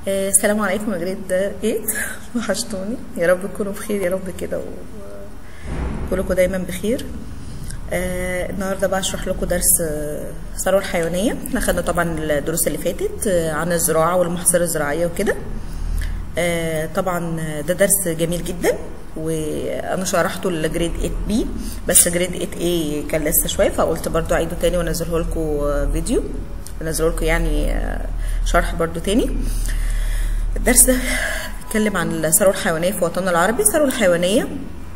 آه، السلام عليكم يا جريد 8 وحشتوني يا رب تكونوا بخير يا رب كده وكلكم دايما بخير آه النهارده بقى اشرح لكم درس آه، الثروه الحيوانيه احنا خدنا طبعا الدروس اللي فاتت آه، عن الزراعه والمحاصيل الزراعيه وكده آه طبعا ده درس جميل جدا وانا شرحته لجريد 8 بي بس جريد 8 اي كان لسه شويه فقلت برضو اعيده تاني وانزله لكم فيديو انزله لكم يعني آه، شرح برضو تاني الدرس ده بيتكلم عن الثروه الحيوانيه في وطننا العربي الثروه الحيوانيه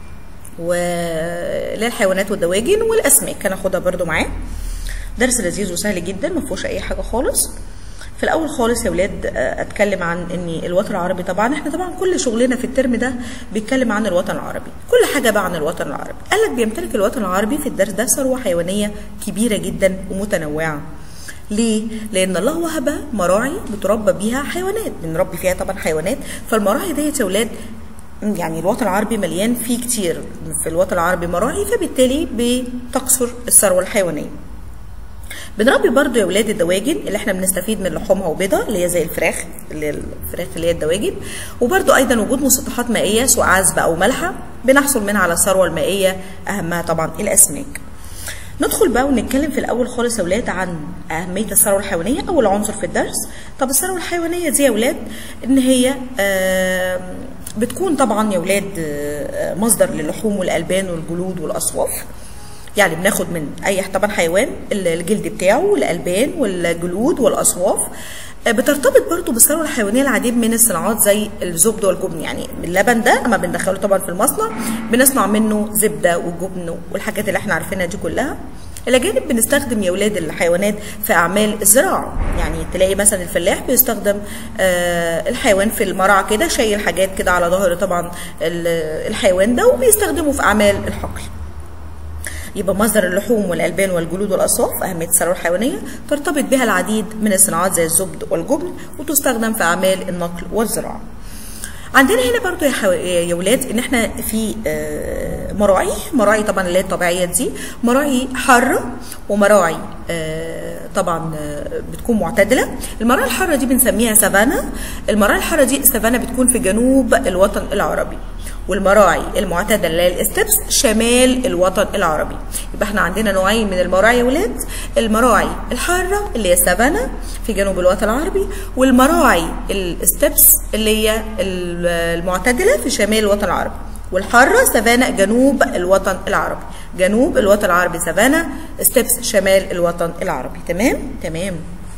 واللي هي الحيوانات والدواجن والاسماك هناخدها برضو معاه درس لذيذ وسهل جدا ما فيهوش اي حاجه خالص في الاول خالص يا ولاد آه، اتكلم عن ان الوطن العربي طبعا احنا طبعا كل شغلنا في الترم ده بيتكلم عن الوطن العربي كل حاجه بقى عن الوطن العربي قال لك بيمتلك الوطن العربي في الدرس ده ثروه حيوانيه كبيره جدا ومتنوعه ليه؟ لأن الله وهب مراعي بتربى بيها حيوانات، بنربي فيها طبعا حيوانات، فالمراعي ديت يا ولاد يعني الوطن العربي مليان فيه كتير في الوطن العربي مراعي فبالتالي بتكثر الثروة الحيوانية. بنربي برضو يا ولاد الدواجن اللي احنا بنستفيد من لحومها وبيضها اللي هي زي الفراخ اللي هي الفراخ اللي هي الدواجن وبرضو ايضا وجود مسطحات مائيه سواء عذبه او مالحه بنحصل منها على الثروه المائيه اهمها طبعا الاسماك. ندخل بقى ونتكلم في الاول خالص يا ولاد عن اهميه الثروه الحيوانيه اول عنصر في الدرس طب الثروه الحيوانيه دي يا ولاد ان هي آه، بتكون طبعا يا ولاد آه، مصدر للحوم والالبان والجلود والاصواف يعني بناخد من اي طبعا حيوان الجلد بتاعه والالبان والجلود والاصواف آه، بترتبط برضو بالثروه الحيوانيه العديد من الصناعات زي الزبد والجبن يعني اللبن ده اما بندخله طبعا في المصنع بنصنع منه زبده وجبن والحاجات اللي احنا عارفينها دي كلها الى جانب بنستخدم يا ولاد الحيوانات في اعمال الزراعه يعني تلاقي مثلا الفلاح بيستخدم آه، الحيوان في المرعى كده شايل حاجات كده على ظهر طبعا ال- الحيوان ده وبيستخدمه في اعمال الحقل يبقى مصدر اللحوم والالبان والجلود والاصواف اهميه الثروه الحيوانيه ترتبط بها العديد من الصناعات زي الزبد والجبن وتستخدم في اعمال النقل والزراعه عندنا هنا برضو يا, حو... يا ولاد ان احنا في آه، مراعي مراعي طبعا اللي هي الطبيعيه دي مراعي حاره ومراعي آه، طبعا آه، بتكون معتدله المراعي الحاره دي بنسميها سافانا المراعي الحاره دي السافانا بتكون في جنوب الوطن العربي والمراعي المعتدله اللي هي الاستبس شمال الوطن العربي يبقى احنا عندنا نوعين من المراعي يا ولاد المراعي الحاره اللي هي السافانا في جنوب الوطن العربي والمراعي الاستبس اللي هي المعتدله في شمال الوطن العربي والحاره سافانا جنوب الوطن العربي جنوب الوطن العربي سافانا استبس شمال الوطن العربي تمام تمام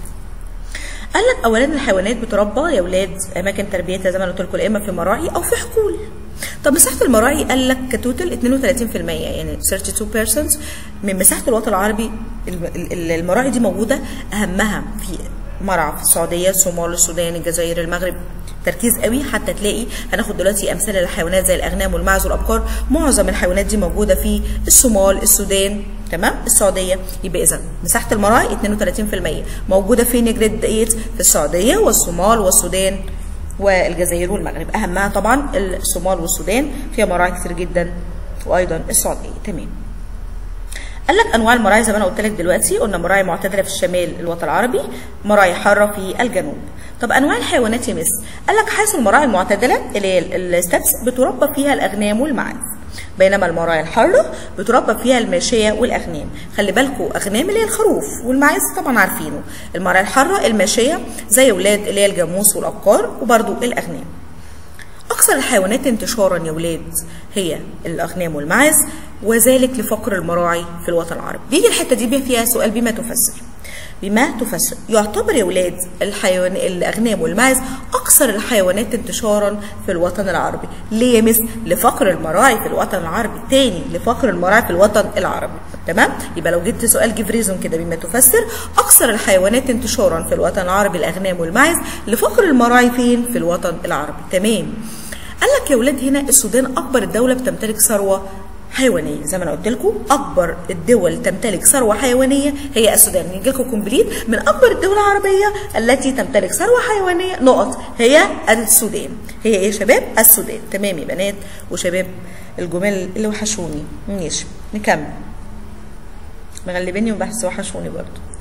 قال لك اولا الحيوانات بتربى يا ولاد اماكن تربيتها زي ما أنا قلت لكم يا اما في مراعي او في حقول طب مساحه المراعي قال لك كتوتال 32% يعني 32% من مساحه الوطن العربي الم- ال- المراعي دي موجوده اهمها في مرعى في السعوديه الصومال السودان الجزائر المغرب تركيز قوي حتى تلاقي هناخد دلوقتي امثله للحيوانات زي الاغنام والماعز والابقار معظم الحيوانات دي موجوده في الصومال السودان تمام السعوديه يبقى اذا مساحه المراعي 32% موجوده فين يا جريد 8 في السعوديه والصومال والسودان والجزائر والمغرب اهمها طبعا الصومال والسودان فيها مراعي كتير جدا وايضا السعوديه تمام قال لك انواع المراعي زي ما انا قلت لك دلوقتي قلنا مراعي معتدله في الشمال الوطن العربي مراعي حاره في الجنوب طب انواع الحيوانات يا مس قال لك حيث المراعي المعتدله اللي هي الستبس بتربى فيها الاغنام والمعاز بينما المراعي الحاره بتربى فيها الماشيه والاغنام خلي بالكم اغنام اللي هي الخروف والمعاز طبعا عارفينه المراعي الحاره الماشيه زي اولاد اللي هي الجاموس والابقار وبرده الاغنام أكثر الحيوانات انتشارا يا ولاد هي الأغنام والمعاز وذلك لفقر المراعي في الوطن العربي. بيجي الحتة دي فيها سؤال بما تفسر. بما تفسر يعتبر يا ولاد الحيوان الأغنام والمعاز أكثر الحيوانات انتشارا في الوطن العربي. ليه يا مس؟ لفقر المراعي في الوطن العربي. تاني لفقر المراعي في الوطن العربي. تمام؟ يبقى لو جبت سؤال جيف ريزون كده بما تفسر أكثر الحيوانات انتشارا في الوطن العربي الأغنام والمعاز لفقر المراعي فين؟ في الوطن العربي. تمام. قال لك يا ولاد هنا السودان اكبر الدوله بتمتلك ثروه حيوانيه زي ما انا قلت لكم اكبر الدول تمتلك ثروه حيوانيه هي السودان نيجي لكم كومبليت من اكبر الدول العربيه التي تمتلك ثروه حيوانيه نقط هي السودان هي ايه يا شباب السودان تمام يا بنات وشباب الجمال اللي وحشوني ماشي نكمل مغلبيني وبحس وحشوني برضو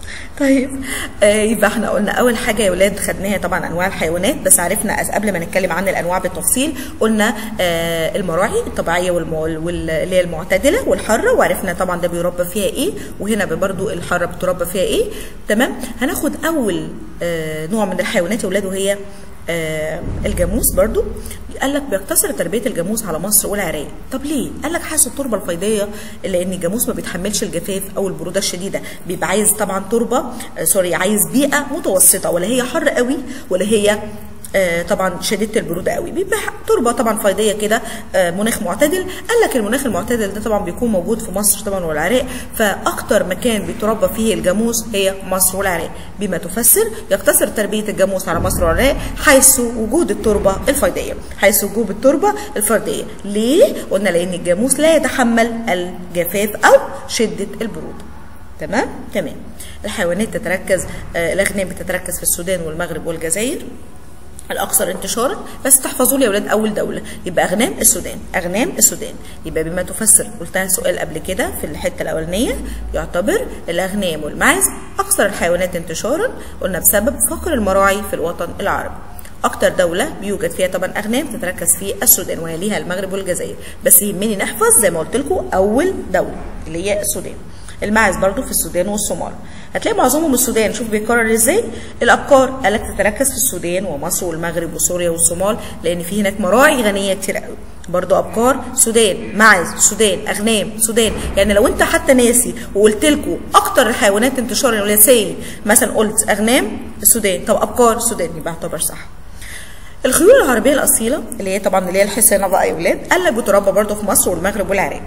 طيب آه يبقى احنا قلنا اول حاجه يا ولاد خدناها طبعا انواع الحيوانات بس عرفنا أس- قبل ما نتكلم عن الانواع بالتفصيل قلنا آه المراعي الطبيعيه والمو... وال... اللي هي المعتدله والحاره وعرفنا طبعا ده بيربى فيها ايه وهنا برضو الحاره بتربى فيها ايه تمام هناخد اول آه نوع من الحيوانات يا ولاد وهي آه الجاموس برضو قال لك بيقتصر تربيه الجاموس على مصر والعراق طب ليه قال لك حاسس التربه الفيضيه لان الجاموس ما بيتحملش الجفاف او البروده الشديده بيبقى عايز طبعا تربه آه سوري عايز بيئه متوسطه ولا هي حر قوي ولا هي آه طبعا شديده البروده قوي بيبقى تربه طبعا فيضيه كده آه مناخ معتدل قال لك المناخ المعتدل ده طبعا بيكون موجود في مصر طبعا والعراق فاكتر مكان بيتربى فيه الجاموس هي مصر والعراق بما تفسر يقتصر تربيه الجاموس على مصر والعراق حيث وجود التربه الفيضيه حيث وجود التربه الفرديه ليه قلنا لان الجاموس لا يتحمل الجفاف او شده البروده تمام تمام الحيوانات تتركز آه الاغنام بتتركز في السودان والمغرب والجزائر الاكثر انتشارا بس تحفظوا لي يا اولاد اول دوله يبقى اغنام السودان اغنام السودان يبقى بما تفسر قلتها سؤال قبل كده في الحته الاولانيه يعتبر الاغنام والماعز اكثر الحيوانات انتشارا قلنا بسبب فقر المراعي في الوطن العربي اكتر دولة بيوجد فيها طبعا اغنام تتركز في السودان ويليها المغرب والجزائر بس يهمني نحفظ زي ما قلت لكم اول دولة اللي هي السودان الماعز برضو في السودان والصومال هتلاقي معظمهم السودان شوف بيتكرر ازاي الابقار قالك تتركز في السودان ومصر والمغرب وسوريا والصومال لان في هناك مراعي غنيه كتير قوي برضو ابقار سودان معز سودان اغنام سودان يعني لو انت حتى ناسي وقلت لكم اكتر الحيوانات انتشارا ولا سي مثلا قلت اغنام السودان طب ابقار السودان يبقى اعتبر صح الخيول العربيه الاصيله اللي هي طبعا اللي هي الحصانه بقى يا ولاد قال لك بتربى برضو في مصر والمغرب والعراق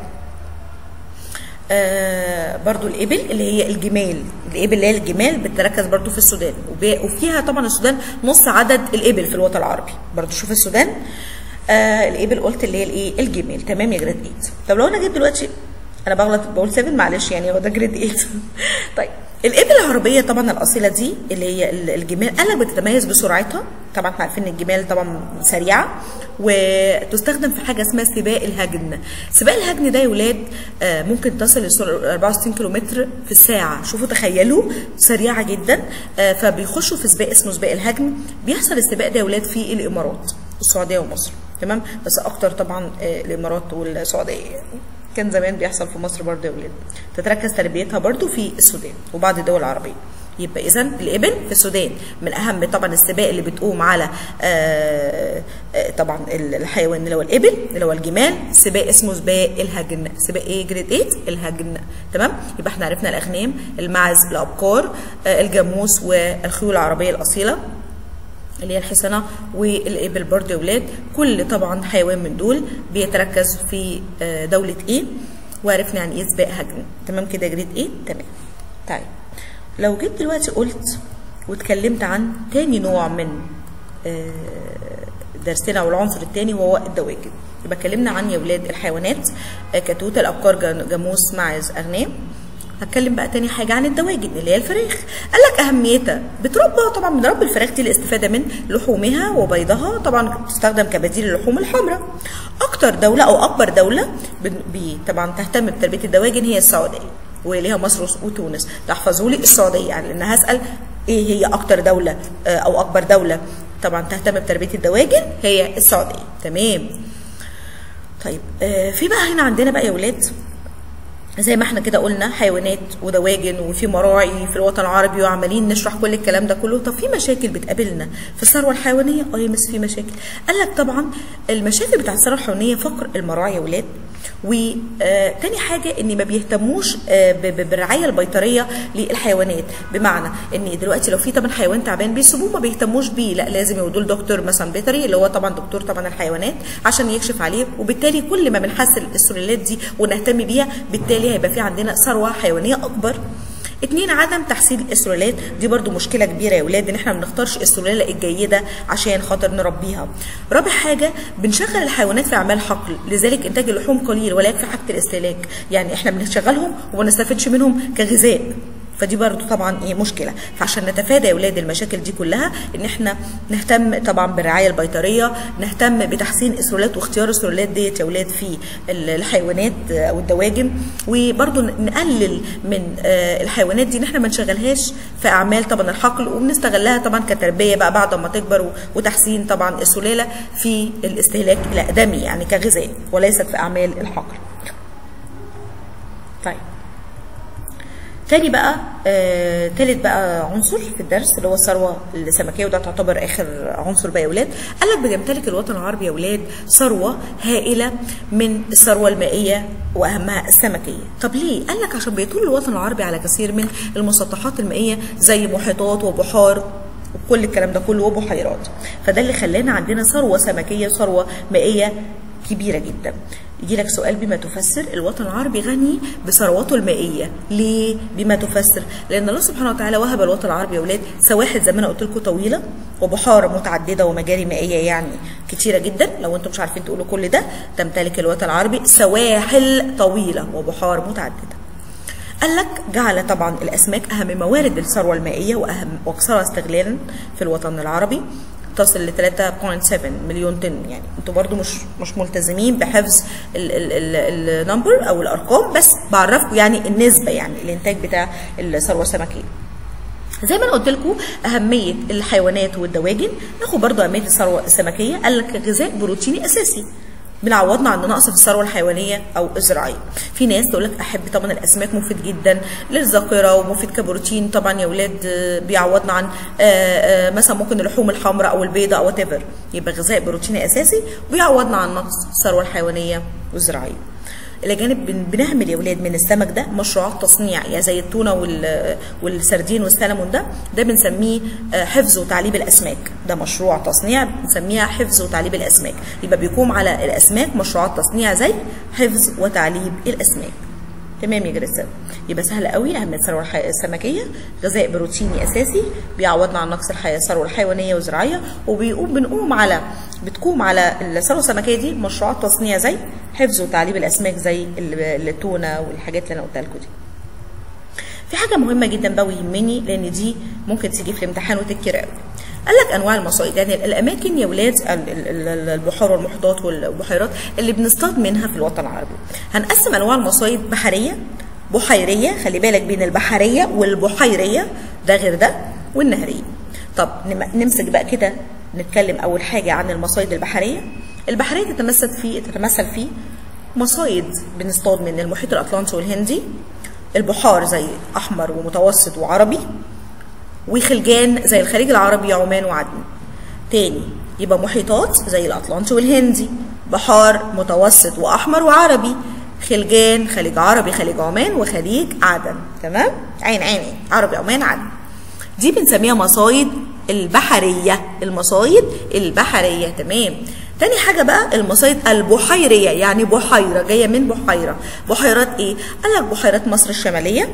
آه برضو الإبل اللي هي الجمال الإبل اللي هي الجمال بتتركز برضو في السودان وفيها طبعا السودان نص عدد الإبل في الوطن العربي برضو شوف السودان آه الإبل قلت اللي هي الإيه الجمال تمام يا جريد 8 طب لو أنا جيت دلوقتي أنا بغلط بقول 7 معلش يعني هو ده جريد 8 طيب الإبل العربية طبعا الأصيلة دي اللي هي الجمال قال لك بتتميز بسرعتها طبعا احنا عارفين ان الجمال طبعا سريعه وتستخدم في حاجه اسمها سباق الهجن سباق الهجن ده يا ولاد ممكن تصل ل 64 كيلومتر في الساعه شوفوا تخيلوا سريعه جدا فبيخشوا في سباق اسمه سباق الهجن بيحصل السباق ده يا ولاد في الامارات السعوديه ومصر تمام بس اكتر طبعا الامارات والسعوديه كان زمان بيحصل في مصر برضه يا ولاد تتركز تربيتها برضه في السودان وبعض الدول العربيه يبقى اذا الابل في السودان من اهم طبعا السباق اللي بتقوم على آآ آآ طبعا الحيوان اللي هو الابل اللي هو الجمال سباق اسمه سباق الهجن سباق ايه جريد 8 الهجن تمام يبقى احنا عرفنا الاغنام الماعز الابقار الجاموس والخيول العربيه الاصيله اللي هي الحصنة والإبل برضه يا ولاد كل طبعا حيوان من دول بيتركز في دولة إيه وعرفنا يعني إيه سباق هجن تمام كده جريد إيه تمام طيب لو جيت دلوقتي قلت واتكلمت عن تاني نوع من درسنا والعنصر التاني وهو الدواجن يبقى اتكلمنا عن يا ولاد الحيوانات كتوته الابقار جاموس معز اغنام هتكلم بقى تاني حاجة عن الدواجن اللي هي الفراخ قال لك أهميتها بتربى طبعا بنربي الفراخ دي للاستفادة من لحومها وبيضها طبعا بتستخدم كبديل للحوم الحمراء أكتر دولة أو أكبر دولة بي طبعا تهتم بتربية الدواجن هي السعودية وليها مصر وتونس تحفظوا لي السعودية يعني لأن هسأل إيه هي أكتر دولة أو أكبر دولة طبعا تهتم بتربية الدواجن هي السعودية تمام طيب في بقى هنا عندنا بقى يا ولاد زي ما احنا كده قلنا حيوانات ودواجن وفي مراعي في الوطن العربي وعمالين نشرح كل الكلام ده كله طب في مشاكل بتقابلنا في الثروه الحيوانيه اه يا مس في مشاكل قال لك طبعا المشاكل بتاعت الثروه الحيوانيه فقر المراعي يا ولاد وتاني حاجة ان ما بيهتموش بالرعاية البيطرية للحيوانات بمعنى ان دلوقتي لو في طبعا حيوان تعبان بيسيبوه ما بيهتموش بيه لا لازم يودوا دكتور مثلا بيطري اللي هو طبعا دكتور طبعا الحيوانات عشان يكشف عليه وبالتالي كل ما بنحسن السلالات دي ونهتم بيها بالتالي هيبقى في عندنا ثروة حيوانية اكبر اتنين عدم تحصيل السلالات دي برضو مشكلة كبيرة يا ولاد ان احنا ما بنختارش السلالة الجيدة عشان خاطر نربيها رابع حاجة بنشغل الحيوانات في اعمال حقل لذلك انتاج اللحوم قليل ولا يكفي حاجة الاستهلاك يعني احنا بنشغلهم وما نستفدش منهم كغذاء فدي برضو طبعا ايه مشكله فعشان نتفادى يا اولاد المشاكل دي كلها ان احنا نهتم طبعا بالرعايه البيطريه نهتم بتحسين السلالات واختيار السلالات ديت يا اولاد في الحيوانات او الدواجن وبرضو نقلل من الحيوانات دي ان احنا ما نشغلهاش في اعمال طبعا الحقل وبنستغلها طبعا كتربيه بقى بعد ما تكبر وتحسين طبعا السلاله في الاستهلاك الادمي يعني كغذاء وليست في اعمال الحقل طيب تاني بقى آه تالت بقى عنصر في الدرس اللي هو الثروه السمكيه وده تعتبر اخر عنصر بقى يا اولاد قال لك بيمتلك الوطن العربي يا اولاد ثروه هائله من الثروه المائيه واهمها السمكيه طب ليه قال لك عشان بيطول الوطن العربي على كثير من المسطحات المائيه زي محيطات وبحار وكل الكلام ده كله وبحيرات فده اللي خلانا عندنا ثروه سمكيه ثروه مائيه كبيره جدا يجي لك سؤال بما تفسر الوطن العربي غني بثرواته المائيه ليه بما تفسر لان الله سبحانه وتعالى وهب الوطن العربي يا اولاد سواحل زي ما انا قلت لكم طويله وبحار متعدده ومجاري مائيه يعني كتيره جدا لو انتم مش عارفين تقولوا كل ده تمتلك الوطن العربي سواحل طويله وبحار متعدده قال لك جعل طبعا الاسماك اهم موارد الثروه المائيه واهم واكثرها استغلالا في الوطن العربي تصل ل 3.7 مليون طن يعني انتوا برضو مش مش ملتزمين بحفظ النمبر او الارقام بس بعرفكم يعني النسبه يعني الانتاج بتاع الثروه السمكيه زي ما انا قلت لكم اهميه الحيوانات والدواجن ناخد برضو اهميه الثروه السمكيه قال لك غذاء بروتيني اساسي بنعوضنا عن نقص في الثروه الحيوانيه او الزراعيه في ناس تقول لك احب طبعا الاسماك مفيد جدا للذاكره ومفيد كبروتين طبعا يا اولاد بيعوضنا عن مثلا ممكن اللحوم الحمراء او البيضاء او وات يبقى غذاء بروتيني اساسي وبيعوضنا عن نقص الثروه الحيوانيه والزراعيه الى جانب بنعمل يا ولاد من السمك ده مشروعات تصنيع يعني زي التونه والسردين والسلمون ده ده بنسميه حفظ وتعليب الاسماك ده مشروع تصنيع بنسميها حفظ وتعليب الاسماك يبقى بيقوم على الاسماك مشروعات تصنيع زي حفظ وتعليب الاسماك تمام يا جريسة يبقى سهل قوي اهميه الثروه السمكيه غذاء بروتيني اساسي بيعوضنا عن نقص الثروه الحيوانيه والزراعيه وبيقوم بنقوم على بتقوم على الثروه السمكيه دي مشروعات تصنيع زي حفظ وتعليب الاسماك زي التونه والحاجات اللي انا قلتها لكم دي في حاجه مهمه جدا بقى ويهمني لان دي ممكن تيجي في الامتحان وتتكرر قوي قال لك انواع المصائد يعني الاماكن يا ولاد البحار والمحيطات والبحيرات اللي بنصطاد منها في الوطن العربي هنقسم انواع المصايد بحريه بحيريه خلي بالك بين البحريه والبحيريه ده غير ده والنهريه طب نمسك بقى كده نتكلم اول حاجه عن المصايد البحريه البحريه تتمثل في تتمثل في مصايد بنصطاد من المحيط الاطلنطي والهندي البحار زي احمر ومتوسط وعربي وخلجان زي الخليج العربي عمان وعدن تاني يبقى محيطات زي الاطلنطي والهندي بحار متوسط واحمر وعربي خلجان خليج عربي خليج عمان وخليج عدن تمام عين عين عربي عمان عدن دي بنسميها مصايد البحريه المصايد البحريه تمام تاني حاجة بقى المصايد البحيرية يعني بحيرة جاية من بحيرة بحيرات ايه؟ قال لك بحيرات مصر الشمالية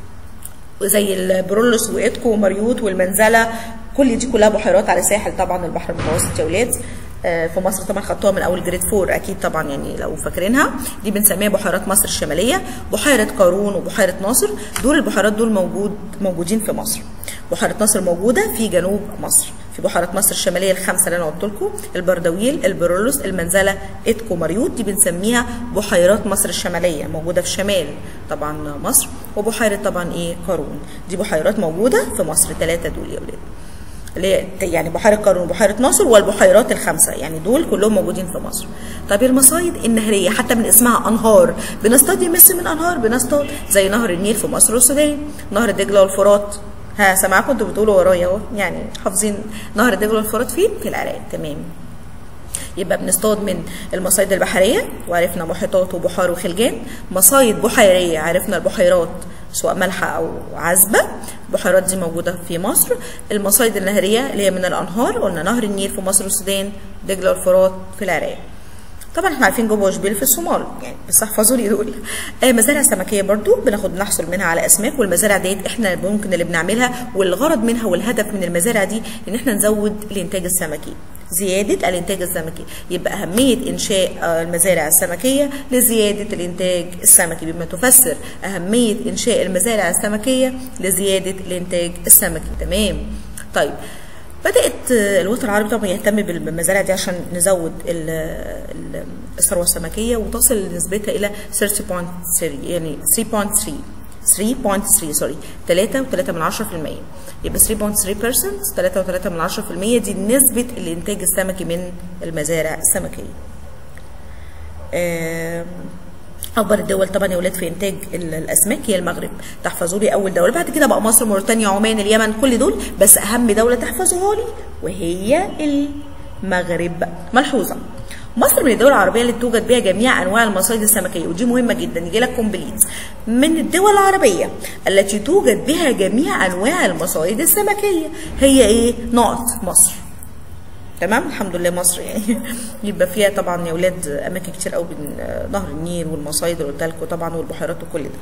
زي البرولوس وإتكو ومريوط والمنزلة كل دي كلها بحيرات على ساحل طبعا البحر المتوسط يا ولاد في مصر طبعا خدتوها من اول جريد فور اكيد طبعا يعني لو فاكرينها دي بنسميها بحيرات مصر الشماليه بحيره قارون وبحيره ناصر دول البحيرات دول موجود موجودين في مصر بحيره ناصر موجوده في جنوب مصر في بحيرات مصر الشماليه الخمسه اللي انا قلت لكم البردويل البرولوس المنزله اتكو مريوط دي بنسميها بحيرات مصر الشماليه موجوده في شمال طبعا مصر وبحيره طبعا ايه قارون دي بحيرات موجوده في مصر ثلاثه دول يا ولاد اللي يعني بحيره قارون وبحيره ناصر والبحيرات الخمسه يعني دول كلهم موجودين في مصر طب المصايد النهريه حتى من اسمها انهار بنصطاد يمس من انهار بنصطاد زي نهر النيل في مصر والسودان نهر دجله والفرات ها سامعاكم انتوا بتقولوا ورايا اهو يعني حافظين نهر دجله والفرات فين في العراق تمام يبقى بنصطاد من المصايد البحريه وعرفنا محيطات وبحار وخلجان مصايد بحيريه عرفنا البحيرات سواء مالحه او عذبه البحيرات دي موجوده في مصر المصايد النهريه اللي هي من الانهار قلنا نهر النيل في مصر والسودان دجله والفرات في العراق طبعا احنا عارفين جوبا وشبيل في الصومال يعني بس احفظوا لي دول آه مزارع سمكيه برضو بناخد نحصل منها على اسماك والمزارع ديت احنا ممكن اللي بنعملها والغرض منها والهدف من المزارع دي ان احنا نزود الانتاج السمكي زيادة الإنتاج السمكي يبقى أهمية إنشاء المزارع السمكية لزيادة الإنتاج السمكي بما تفسر أهمية إنشاء المزارع السمكية لزيادة الإنتاج السمكي تمام طيب بدأت الوطن العربي طبعا يهتم بالمزارع دي عشان نزود الثروة السمكية وتصل نسبتها إلى 30.3 يعني 3.3 3.3 سوري 3.3 من 10% يبقى 3.3% 3.3 من 10% دي نسبة الإنتاج السمكي من المزارع السمكية. أكبر الدول طبعا يا ولاد في إنتاج الأسماك هي المغرب تحفظوا لي أول دولة بعد كده بقى مصر موريتانيا عمان اليمن كل دول بس أهم دولة تحفظوها لي وهي المغرب ملحوظة مصر من الدول العربيه اللي توجد بها جميع انواع المصايد السمكيه ودي مهمه جدا يجي لك كومبليت من الدول العربيه التي توجد بها جميع انواع المصايد السمكيه هي ايه نقط مصر تمام الحمد لله مصر يعني يبقى فيها طبعا يا ولاد اماكن كتير قوي بين نهر النيل والمصايد اللي قلت لكم طبعا والبحيرات وكل ده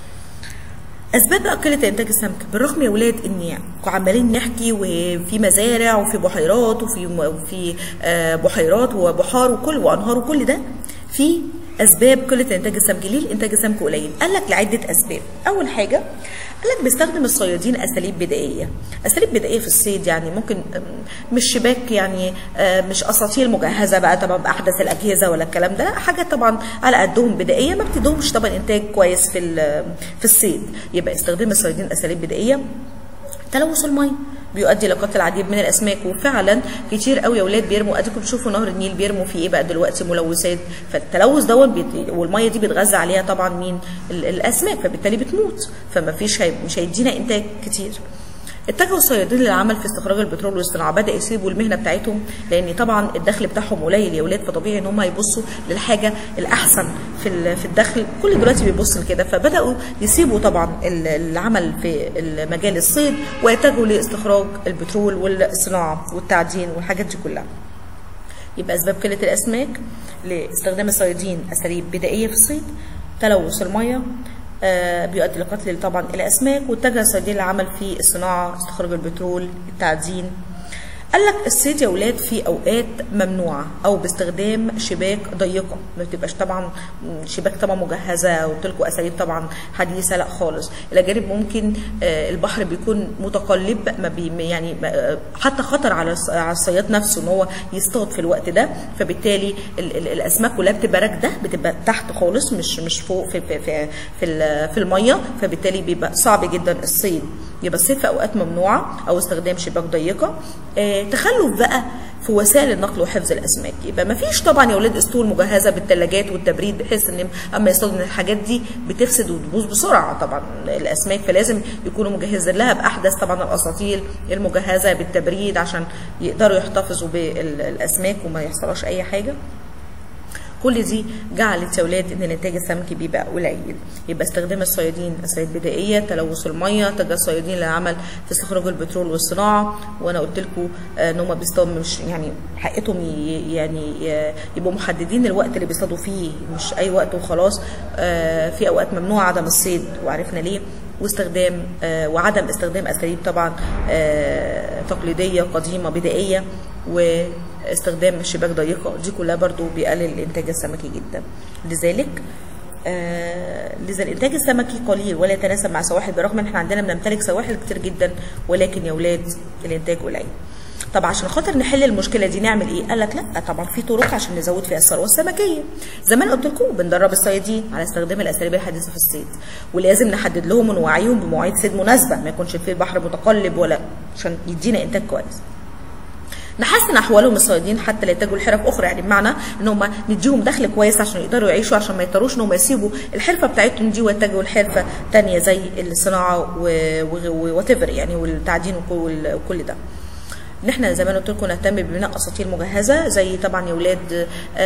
اسباب بقى قله انتاج السمك بالرغم يا ولاد ان عمالين نحكي وفي مزارع وفي بحيرات وفي وفي بحيرات وبحار وكل وانهار وكل ده في اسباب قله انتاج السمك ليه الانتاج السمك قليل قال لك لعده اسباب اول حاجه قال لك بيستخدم الصيادين اساليب بدائيه اساليب بدائيه في الصيد يعني ممكن مش شباك يعني مش اساطيل مجهزه بقى طبعا باحدث الاجهزه ولا الكلام ده حاجه طبعا على قدهم بدائيه ما بتدهمش طبعا انتاج كويس في في الصيد يبقى استخدام الصيادين اساليب بدائيه تلوث الميه بيؤدي لقتل العديد من الاسماك وفعلا كتير قوي يا اولاد بيرموا اديكم بتشوفوا نهر النيل بيرموا فيه ايه بقى دلوقتي ملوثات فالتلوث دوت بيت... والميه دي بيتغذى عليها طبعا مين الاسماك فبالتالي بتموت فما فيش هي... مش هيدينا انتاج كتير اتجهوا الصيادين للعمل في استخراج البترول والصناعه بدا يسيبوا المهنه بتاعتهم لان طبعا الدخل بتاعهم قليل يا ولاد فطبيعي ان هم يبصوا للحاجه الاحسن في في الدخل كل دلوقتي بيبص لكده فبداوا يسيبوا طبعا العمل في مجال الصيد ويتجهوا لاستخراج البترول والصناعه والتعدين والحاجات دي كلها يبقى اسباب قله الاسماك لاستخدام الصيادين اساليب بدائيه في الصيد تلوث الميه آه بيؤدي لقتل طبعا الاسماك واتجه الصيادين للعمل في الصناعه استخراج البترول التعدين قال لك الصيد يا اولاد في اوقات ممنوعه او باستخدام شباك ضيقه ما بتبقاش طبعا شباك طبعا مجهزه قلت لكم اساليب طبعا حديثه لا خالص الى جانب ممكن آه البحر بيكون متقلب ما بي يعني حتى خطر على على الصياد نفسه ان هو يصطاد في الوقت ده فبالتالي ال ال الاسماك كلها بتبقى راكده بتبقى تحت خالص مش مش فوق في في في, في, في الميه فبالتالي بيبقى صعب جدا الصيد يبقى الصيد في اوقات ممنوعه او استخدام شباك ضيقه آه تخلف بقى في وسائل النقل وحفظ الاسماك يبقى ما فيش طبعا يا اولاد اسطول مجهزه بالثلاجات والتبريد بحيث ان اما يصطادوا الحاجات دي بتفسد وتبوظ بسرعه طبعا الاسماك فلازم يكونوا مجهزين لها باحدث طبعا الاساطيل المجهزه بالتبريد عشان يقدروا يحتفظوا بالاسماك وما يحصلش اي حاجه كل دي جعلت يا ولاد ان الانتاج السمكي بيبقى قليل يبقى استخدام الصيادين اساليب بدائيه تلوث الميه اتجاه الصيادين للعمل في استخراج البترول والصناعه وانا قلت لكم ان هم بيصطادوا مش يعني حقتهم يعني يبقوا محددين الوقت اللي بيصطادوا فيه مش اي وقت وخلاص في اوقات ممنوع عدم الصيد وعرفنا ليه واستخدام آه وعدم استخدام اساليب طبعا آه تقليديه قديمه بدائيه واستخدام شباك ضيقه دي كلها برضو بيقلل الانتاج السمكي جدا لذلك آه لذا الانتاج السمكي قليل ولا يتناسب مع سواحل برغم ان احنا عندنا بنمتلك سواحل كتير جدا ولكن يا ولاد الانتاج قليل طب عشان خاطر نحل المشكله دي نعمل ايه قال لك لا طبعا في طرق عشان نزود فيها الثروه السمكيه زمان قلت لكم بندرب الصيادين على استخدام الاساليب الحديثه في الصيد ولازم نحدد لهم ونوعيهم بمواعيد صيد مناسبه ما يكونش في البحر متقلب ولا عشان يدينا انتاج كويس نحسن احوالهم الصيادين حتى لا يتجهوا لحرف اخرى يعني بمعنى ان هم نديهم دخل كويس عشان يقدروا يعيشوا عشان ما يضطروش ان هم يسيبوا الحرفه بتاعتهم دي ويتجهوا لحرفه ثانيه زي الصناعه وات يعني والتعدين وكل ده ان احنا زي ما قلت لكم نهتم ببناء اساطيل مجهزه زي طبعا يا ولاد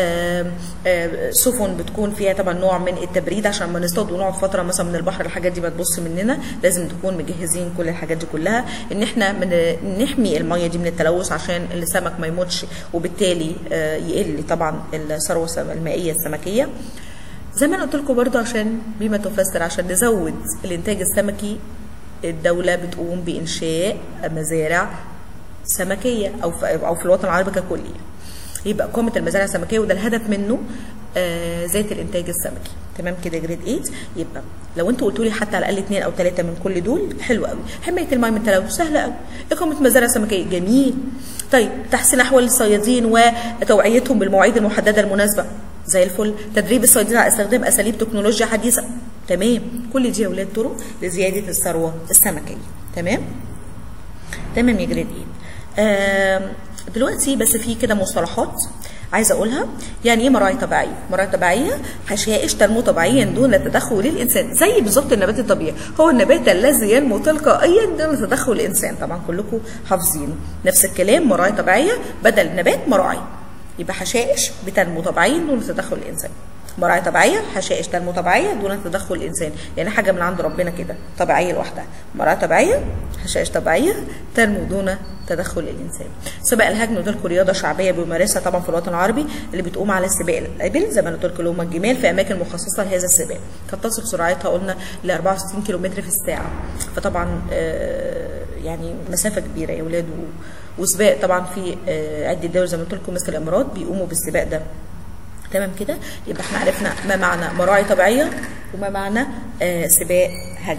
سفن بتكون فيها طبعا نوع من التبريد عشان ما نصطاد ونقعد فتره مثلا من البحر الحاجات دي ما تبص مننا لازم نكون مجهزين كل الحاجات دي كلها ان احنا من نحمي الميه دي من التلوث عشان السمك ما يموتش وبالتالي يقل طبعا الثروه المائيه السمكيه زي ما قلت لكم برضه عشان بما تفسر عشان نزود الانتاج السمكي الدوله بتقوم بانشاء مزارع سمكيه او في او في الوطن العربي ككل يعني. يبقى اقامه المزارع السمكيه وده الهدف منه آه ذات الانتاج السمكي تمام كده جريد 8 يبقى لو انتوا قلتوا لي حتى على الاقل اثنين او ثلاثه من كل دول حلو قوي حمايه الماء من التلوث سهله قوي اقامه مزارع سمكيه جميل طيب تحسين احوال الصيادين وتوعيتهم بالمواعيد المحدده المناسبه زي الفل تدريب الصيادين على استخدام اساليب تكنولوجيا حديثه تمام كل دي يا اولاد طرق لزياده الثروه السمكيه تمام تمام يا جريد 8 آه دلوقتي بس في كده مصطلحات عايزه اقولها يعني ايه مراعي طبيعيه مراعي طبيعيه حشائش تنمو طبيعيا دون تدخل الانسان زي بالظبط النبات الطبيعي هو النبات الذي ينمو تلقائيا دون تدخل الانسان طبعا كلكم حافظينه نفس الكلام مراعي طبيعيه بدل نبات مراعي يبقى حشائش بتنمو طبيعيا دون تدخل الانسان مراعي طبيعيه حشائش تنمو طبيعيه دون تدخل الانسان يعني حاجه من عند ربنا كده طبيعيه لوحدها مراعي طبيعيه حشائش طبيعيه تنمو دون تدخل الانسان سباق الهجن وده رياضه شعبيه بيمارسها طبعا في الوطن العربي اللي بتقوم على سباق الابل زي ما انا قلت لكم الجمال في اماكن مخصصه لهذا السباق كانت تصل سرعتها قلنا ل 64 كيلو متر في الساعه فطبعا آه يعني مسافه كبيره يا اولاد وسباق طبعا في آه عده دول زي ما قلت لكم مثل الامارات بيقوموا بالسباق ده تمام كده يبقى احنا عرفنا ما معنى مراعي طبيعيه وما معنى آه سباق هجم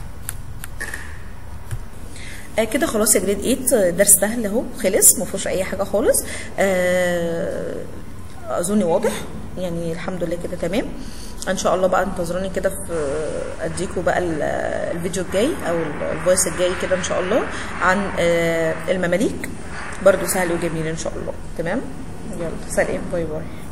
آه كده خلاص يا جريد 8 درس سهل اهو خلص ما فيهوش اي حاجه خالص آه اظن واضح يعني الحمد لله كده تمام ان شاء الله بقى انتظروني كده في اديكم بقى الفيديو الجاي او الفويس الجاي كده ان شاء الله عن المماليك برضو سهل وجميل ان شاء الله تمام يلا سلام باي باي